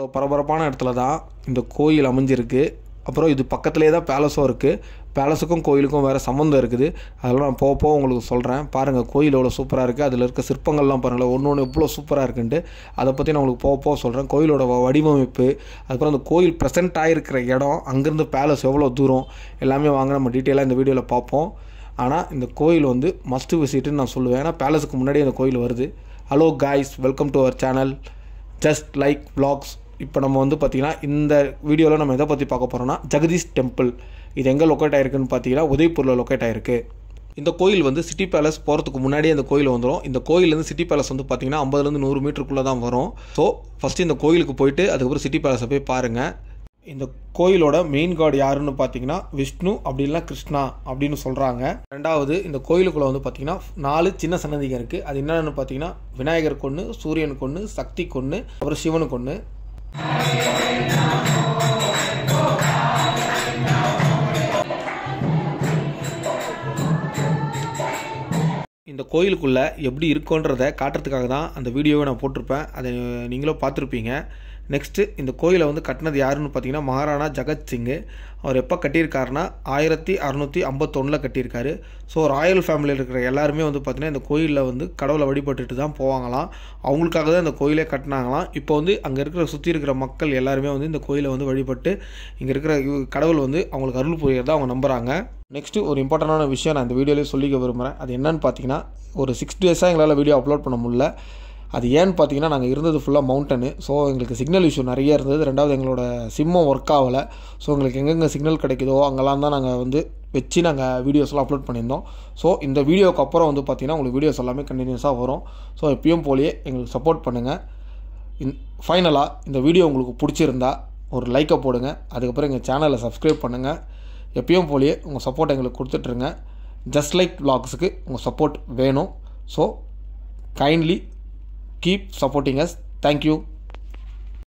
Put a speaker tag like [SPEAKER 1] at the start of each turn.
[SPEAKER 1] இவ்வளோ பரபரப்பான இடத்துல தான் இந்த கோயில் அமைஞ்சிருக்கு அப்புறம் இது பக்கத்துலேயே தான் பேலஸும் இருக்குது பேலஸுக்கும் கோயிலுக்கும் வேறு சம்மந்தம் இருக்குது அதெல்லாம் நான் போக போக உங்களுக்கு சொல்கிறேன் பாருங்கள் கோயில் எவ்வளோ சூப்பராக இருக்குது அதில் இருக்க சிற்பங்கள்லாம் பாருங்களேன் ஒன்று ஒன்று எவ்வளோ சூப்பராக இருக்குன்ட்டு அதை பற்றி நான் உங்களுக்கு போக போக சொல்கிறேன் கோயிலோட வ- வடிவமைப்பு அதுக்கப்புறம் அந்த கோயில் ப்ரெசென்ட் ஆகிருக்கிற இடம் அங்கேருந்து பேலஸ் எவ்வளோ தூரம் எல்லாமே வாங்க நம்ம டீட்டெயிலாக இந்த வீடியோவில் பார்ப்போம் ஆனால் இந்த கோயில் வந்து மஸ்ட் விசிட்னு நான் சொல்லுவேன் ஏன்னா பேலஸுக்கு முன்னாடி அந்த கோயில் வருது hello guys welcome to our channel just like vlogs இப்போ நம்ம வந்து பார்த்திங்கன்னா இந்த வீடியோவில் நம்ம எதை பற்றி பார்க்க போகிறோம்னா ஜெகதீஷ் டெம்பிள் இது எங்கே லொக்கேட் ஆயிருக்குன்னு பார்த்தீங்கன்னா உதய்பூரில் லொக்கேட் ஆயிருக்கு இந்த கோயில் வந்து சிட்டி பேலஸ் போகிறதுக்கு முன்னாடியே இந்த கோயில் வந்துடும் இந்த கோயிலேருந்து சிட்டி பேலஸ் வந்து பார்த்தீங்கன்னா ஐம்பதுலேருந்து நூறு மீட்டருக்குள்ளே தான் வரும் ஸோ ஃபஸ்ட்டு இந்த கோயிலுக்கு போயிட்டு அதுக்கப்புறம் சிட்டி பேலஸை போய் பாருங்கள் இந்த கோயிலோட மெயின் காட் யாருன்னு பார்த்தீங்கன்னா விஷ்ணு அப்படி இல்லைனா கிருஷ்ணா அப்படின்னு சொல்கிறாங்க ரெண்டாவது இந்த கோயிலுக்குள்ளே வந்து பார்த்தீங்கன்னா நாலு சின்ன சன்னதிகள் இருக்குது அது என்னென்னு பார்த்தீங்கன்னா விநாயகர் கொன்று சூரியன் கொன்று சக்தி கொன்று அப்புறம் சிவனு கொன்று இந்த கோயிலுக்குள்ளே எப்படி இருக்குன்றதை காட்டுறதுக்காக தான் அந்த வீடியோவை நான் போட்டிருப்பேன் அதை நீங்களும் பார்த்துருப்பீங்க நெக்ஸ்ட்டு இந்த கோயிலை வந்து கட்டினது யாருன்னு பார்த்தீங்கன்னா மகாராணா ஜகத் சிங்கு அவர் எப்போ கட்டியிருக்காருன்னா ஆயிரத்தி அறநூற்றி ஐம்பத்தொன்னில் கட்டியிருக்காரு ஸோ ராயல் ஃபேமிலியில் இருக்கிற எல்லாருமே வந்து பார்த்திங்கன்னா இந்த கோயிலில் வந்து கடவுளை வழிபட்டுட்டு தான் போவாங்களாம் அவங்களுக்காக தான் இந்த கோயிலே கட்டினாங்களாம் இப்போ வந்து அங்கே இருக்கிற சுற்றி இருக்கிற மக்கள் எல்லாருமே வந்து இந்த கோயிலை வந்து வழிபட்டு இங்கே இருக்கிற இவ- கடவுள் வந்து அவங்களுக்கு அருள் புரியறதா அவங்க நம்புகிறாங்க நெக்ஸ்ட்டு ஒரு இம்பார்ட்டண்டான விஷயம் நான் இந்த வீடியோலேயே சொல்லிக்க விரும்புகிறேன் அது என்னன்னு பார்த்தீங்கன்னா ஒரு சிக்ஸ் டேஸாக எங்களால் வீடியோ அப்லோட் பண்ண முடியல அது ஏன்னு பார்த்தீங்கன்னா நாங்கள் இருந்தது ஃபுல்லாக மவுண்டனு ஸோ எங்களுக்கு சிக்னல் இஷ்யூ நிறைய இருந்தது ரெண்டாவது எங்களோட சிம்மும் ஒர்க் ஆகலை ஸோ எங்களுக்கு எங்கெங்கே சிக்னல் கிடைக்குதோ அங்கெல்லாம் தான் நாங்கள் வந்து வச்சு நாங்கள் வீடியோஸ்லாம் அப்லோட் பண்ணியிருந்தோம் ஸோ இந்த வீடியோக்கு அப்புறம் வந்து பார்த்தீங்கன்னா உங்களுக்கு வீடியோஸ் எல்லாமே கண்டினியூஸாக வரும் ஸோ எப்பயும் போலயே எங்களுக்கு சப்போர்ட் பண்ணுங்கள் இன் ஃபைனலாக இந்த வீடியோ உங்களுக்கு பிடிச்சிருந்தா ஒரு லைக்கை போடுங்க அதுக்கப்புறம் எங்கள் சேனலை சப்ஸ்கிரைப் பண்ணுங்கள் எப்பயும் போலயே உங்கள் சப்போர்ட் எங்களுக்கு கொடுத்துட்ருங்க ஜஸ்ட் லைக் vlogsக்கு உங்கள் சப்போர்ட் வேணும் so kindly keep supporting us thank you